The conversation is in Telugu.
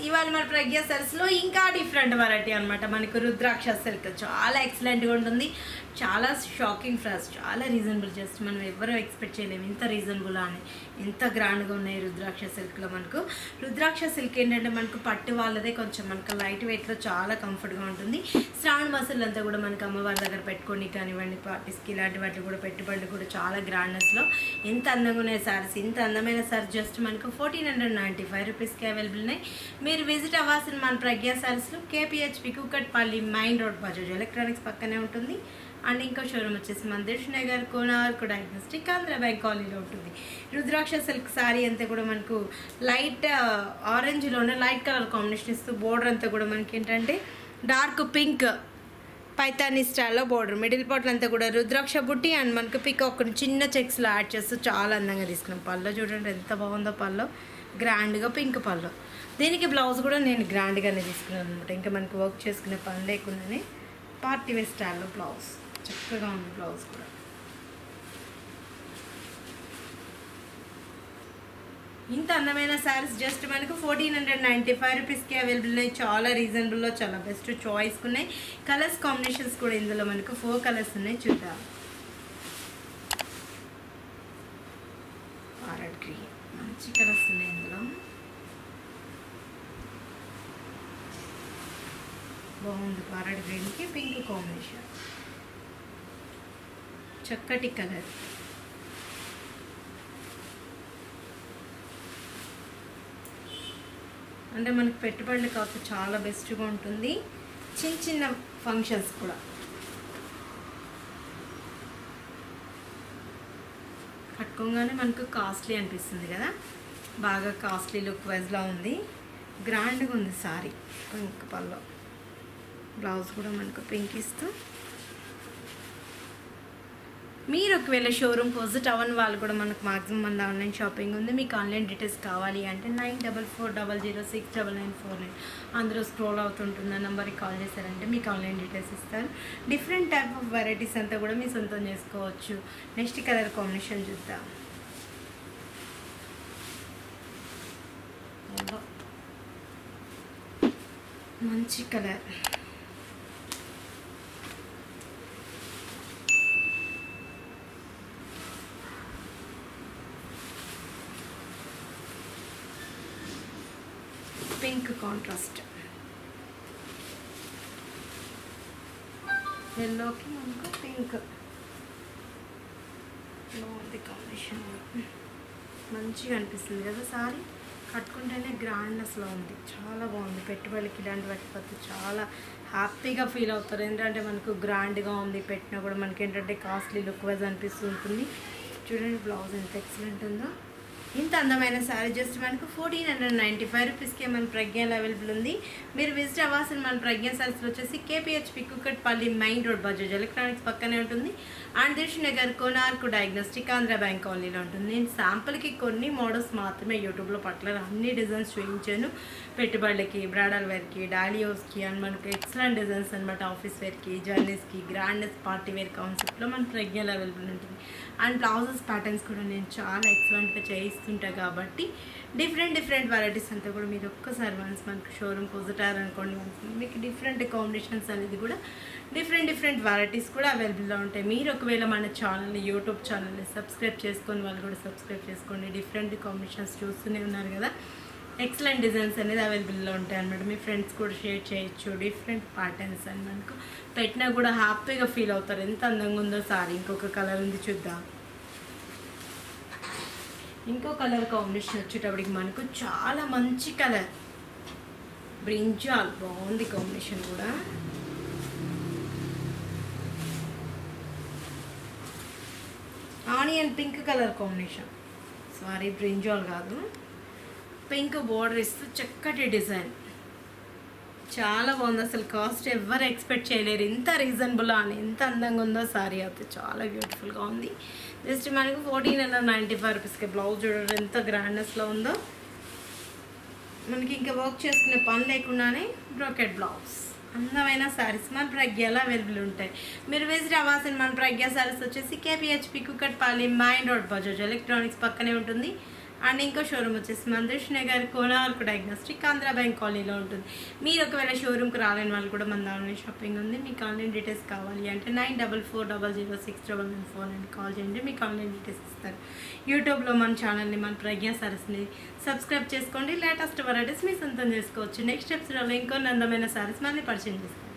ఇవాళ మన ప్రజ్ఞ సెల్స్లో ఇంకా డిఫరెంట్ వెరైటీ అనమాట మనకు రుద్రాక్ష సిల్క్ చాలా ఎక్సలెంట్గా ఉంటుంది చాలా షాకింగ్ ఫ్రాస్ చాలా రీజనబుల్ జస్ట్ మనం ఎవరూ ఎక్స్పెక్ట్ చేయలేము ఇంత రీజనబుల్ అని ఎంత గ్రాండ్గా ఉన్నాయి రుద్రాక్ష సిల్క్లో మనకు రుద్రాక్ష సిల్క్ ఏంటంటే మనకు పట్టు వాళ్ళదే కొంచెం మనకు లైట్ వెయిట్లో చాలా కంఫర్ట్గా ఉంటుంది శ్రావణ మాసాలు అంతా కూడా మనకు అమ్మవారి దగ్గర పెట్టుకొని కానివ్వండి పార్టీస్కి ఇలాంటి వాటికి కూడా పెట్టుబడులు కూడా చాలా గ్రాండ్నెస్లో ఎంత అందంగా ఉన్నాయి సారీస్ ఇంత అందమైన సారీ జస్ట్ మనకు ఫోర్టీన్ హండ్రెడ్ నైంటీ ఫైవ్ రూపీస్కి అవైలబుల్ ఉన్నాయి మీరు విజిట్ అవ్వాల్సిన మన ప్రజ్ఞా సారీస్లో KPHB Kukatpally main road Bajaj electronics పక్కనే ఉంటుంది అండ్ ఇంకో షోరూమ్ వచ్చేసి మన Dilsukhnagar Konark diagnostic Andhra bank కాలనీలో ఉంటుంది రుద్రాక్ష సిల్క్ శారీ అంతా కూడా మనకు లైట్ ఆరెంజ్లోనే లైట్ కలర్ కాంబినేషన్ ఇస్తూ బోర్డర్ అంతా కూడా మనకి ఏంటంటే డార్క్ పింక్ పైతానీ స్టైల్లో బోర్డర్ మిడిల్ పార్ట్ అంతా కూడా రుద్రాక్ష బుట్టి అండ్ మనకు పిక్ ఒక చిన్న చెక్స్లో యాడ్ చేస్తూ చాలా అందంగా తీసుకున్నాం పళ్ళు చూడండి ఎంత బాగుందో పళ్ళు గ్రాండ్గా పింక్ పళ్ళు దీనికి బ్లౌజ్ కూడా నేను గ్రాండ్గానే తీసుకున్నాను అనమాట ఇంకా మనకు వర్క్ చేసుకునే పని లేకుండానే పార్టీ వేర్ స్టైల్లో బ్లౌజ్ చక్కగా ఉంది బ్లౌజ్ కూడా ఇంత అందమైన శారీస్ జస్ట్ మనకు ఫోర్టీన్ హండ్రెడ్ నైంటీ ఫైవ్ రూపీస్కి అవైలబుల్ ఉన్నాయి చాలా రీజనబుల్లో చాలా బెస్ట్ చాయిస్ ఉన్నాయి కలర్స్ కాంబినేషన్స్ కూడా ఇందులో మనకు ఫోర్ కలర్స్ ఉన్నాయి చూద్దాం పారట్ గ్రీన్ మంచి కలర్స్ ఉన్నాయి ఇందులో బాగుంది పారట్ గ్రీన్కి పింక్ కాంబినేషన్ చక్కటి కలర్ అంటే మనకి పెట్టుబడులు కావచ్చు చాలా బెస్ట్గా ఉంటుంది చిన్న చిన్న ఫంక్షన్స్ కూడా కట్టుకోగానే మనకు కాస్ట్లీ అనిపిస్తుంది కదా బాగా కాస్ట్లీ లుక్ వైజ్లో ఉంది గ్రాండ్గా ఉంది సారీ పింక్ పల్లో బ్లౌజ్ కూడా మనకు పింక్ ఇస్తూ మీరు ఒకవేళ షోరూమ్ విజిట్ అవ్వని వాళ్ళు కూడా మనకు మాక్సిమం మన ఆన్లైన్ షాపింగ్ ఉంది మీకు ఆన్లైన్ డీటెయిల్స్ కావాలి అంటే nine double four double zero six double nine four nine అందులో స్క్రోల్ అవుతుంటుంది ఆ నెంబర్కి కాల్ చేశారంటే మీకు ఆన్లైన్ డీటెయిల్స్ ఇస్తారు డిఫరెంట్ టైప్ ఆఫ్ వెరైటీస్ అంతా కూడా మీ సొంతం చేసుకోవచ్చు నెక్స్ట్ కలర్ కాంబినేషన్ చూద్దాం మంచి కలర్ పింక్ కాంట్రాస్ట్ ఎల్లోకి మనకు పింక్ బాగుంది కాంబినేషన్ మంచిగా అనిపిస్తుంది కదా సారీ కట్టుకుంటేనే గ్రాండ్నెస్లో ఉంది చాలా బాగుంది పెట్టుబడికి ఇలాంటి వాటికి చాలా హ్యాపీగా ఫీల్ అవుతారు ఏంటంటే మనకు గ్రాండ్గా ఉంది పెట్టినా కూడా మనకి ఏంటంటే కాస్ట్లీ లుక్ వైజ్ అనిపిస్తూ ఉంటుంది చూడండి బ్లౌజ్ ఎంత ఎక్సలెంట్ ఉందో ఇంత అందమైన శారీ జస్ట్ మనకు ఫోర్టీన్ హండ్రెడ్ నైంటీ ఫైవ్ రూపీస్కి మన ప్రజ్ఞాలు అవైలబుల్ ఉంది మీరు విజిట్ అవ్వాల్సిన మన ప్రజ్ఞా శారీస్లో వచ్చేసి KPHB Kukatpally main road Bajaj electronics పక్కనే ఉంటుంది and Dilsukhnagar Konark diagnostic Andhra bank కాలనీలో ఉంటుంది నేను శాంపుల్కి కొన్ని మోడల్స్ మాత్రమే యూట్యూబ్లో పట్ల అన్ని డిజైన్స్ చూపించాను పెట్టుబడులకి బ్రాడల్ వేర్కి డాలియోస్కి అండ్ మనకు ఎక్సలెంట్ డిజైన్స్ అనమాట ఆఫీస్ వేర్కి జర్నీస్కి గ్రాండెస్ పార్టీ వేర్ కాన్సెప్ట్లో మన ప్రజ్ఞలు అవైలబుల్ ఉంటుంది అండ్ బ్లౌజెస్ ప్యాటర్న్స్ కూడా నేను చాలా ఎక్సలెంట్గా చేయిస్తుంటా కాబట్టి డిఫరెంట్ డిఫరెంట్ వెరైటీస్ అంతా కూడా మీరు ఒక్కసారి వన్స్ మనకు షోరూమ్కి విజిటారు అనుకోండి మీకు డిఫరెంట్ కాంబినేషన్స్ అనేది కూడా డిఫరెంట్ డిఫరెంట్ వెరైటీస్ కూడా అవైలబుల్లో ఉంటాయి మీరు ఒకవేళ మన ఛానల్ని యూట్యూబ్ ఛానల్ని సబ్స్క్రైబ్ చేసుకొని వాళ్ళు కూడా సబ్స్క్రైబ్ చేసుకోండి డిఫరెంట్ కాంబినేషన్స్ చూస్తూనే ఉన్నారు కదా ఎక్సలెంట్ డిజైన్స్ అనేది అవైలబుల్లో ఉంటాయి అనమాట మీ ఫ్రెండ్స్ కూడా షేర్ చేయొచ్చు డిఫరెంట్ ప్యాటర్న్స్ అని మనకు పెట్టినా కూడా హ్యాపీగా ఫీల్ అవుతారు ఎంత అందంగా ఉందో సారీ ఇంకొక కలర్ ఉంది చూద్దాం ఇంకో కలర్ కాంబినేషన్ వచ్చేటప్పటికి మనకు చాలా మంచి కలర్ బ్రింజాల్ బాగుంది కాంబినేషన్ కూడా onion pink colour combination sari brinjal కాదు పింక్ బోర్డర్ ఇస్తూ చక్కటి డిజైన్ చాలా బాగుంది అసలు కాస్ట్ ఎవరు ఎక్స్పెక్ట్ చేయలేరు ఇంత రీజనబుల్ అని ఎంత అందంగా ఉందో సారీ అయితే చాలా బ్యూటిఫుల్గా ఉంది జస్ట్ మనకు ఫోర్టీన్ హండ్రెడ్ నైంటీ ఫైవ్ రూపీస్కి బ్లౌజ్ చూడండి ఎంత గ్రాండ్నెస్లో ఉందో మనకి ఇంకా వర్క్ చేసుకునే పని లేకుండానే బ్రోకెట్ బ్లౌజ్ అందమైన శారీస్ మన ప్రజ్ఞలో అవైలబుల్ ఉంటాయి మీరు విజిట్ అవ్వాల్సిన మన ప్రజ్ఞ శారీస్ వచ్చేసి KPHB Kukatpally main road Bajaj electronics పక్కనే ఉంటుంది అండ్ ఇంకో షోరూమ్ వచ్చేసి మందర్ష్ నగర్ కోనార్కు డయాగ్నోస్టిక్ ఆంధ్ర బ్యాంక్ కాలనీలో ఉంటుంది మీరు ఒకవేళ షోరూమ్కి రాలేని వాళ్ళు కూడా మన ఆన్లైన్ షాపింగ్ ఉంది మీకు ఆన్లైన్ డీటెయిల్స్ కావాలి అంటే nine double four double zero six double nine four and call చేయండి మీకు ఆన్లైన్ డీటెయిల్స్ ఇస్తారు యూట్యూబ్లో మన ఛానల్ని మన ప్రజ్ఞా సారీస్ని సబ్స్క్రైబ్ చేసుకోండి లేటెస్ట్ వెరైటీస్ మీ సొంతం చేసుకోవచ్చు నెక్స్ట్ ఎపిసోడ్లో ఇంకొన్ని అందమైన సారీస్ మళ్ళీ పరిచయం చేసుకోండి